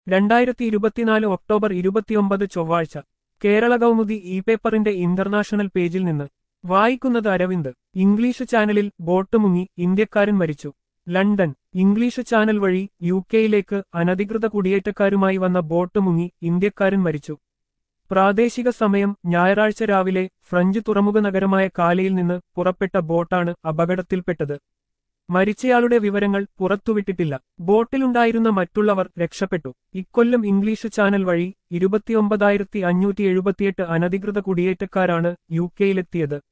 രണ്ടായിരത്തി ഇരുപത്തിനാല് ഒക്ടോബർ ഇരുപത്തിയൊമ്പത് ചൊവ്വാഴ്ച കേരള കൗമുദി ഇ പേപ്പറിന്റെ ഇന്റർനാഷണൽ പേജിൽ നിന്ന് വായിക്കുന്നത് അരവിന്ദ് ഇംഗ്ലീഷ് ചാനലിൽ ബോട്ട് മുങ്ങി ഇന്ത്യക്കാരൻ മരിച്ചു ലണ്ടൻ ഇംഗ്ലീഷ് ചാനൽ വഴി യു കെയിലേക്ക് അനധികൃത കുടിയേറ്റക്കാരുമായി വന്ന ബോട്ട് മുങ്ങി ഇന്ത്യക്കാരൻ മരിച്ചു പ്രാദേശിക സമയം ഞായറാഴ്ച രാവിലെ ഫ്രഞ്ച് തുറമുഖ നഗരമായ കാലയിൽ നിന്ന് പുറപ്പെട്ട ബോട്ടാണ് അപകടത്തിൽപ്പെട്ടത് മരിച്ചയാളുടെ വിവരങ്ങൾ പുറത്തുവിട്ടിട്ടില്ല ബോട്ടിലുണ്ടായിരുന്ന മറ്റുള്ളവർ രക്ഷപ്പെട്ടു ഇക്കൊല്ലം ഇംഗ്ലീഷ് ചാനൽ വഴി ഇരുപത്തിയൊമ്പതായിരത്തി അഞ്ഞൂറ്റി എഴുപത്തിയെട്ട് അനധികൃത കുടിയേറ്റക്കാരാണ് യു കെയിലെത്തിയത്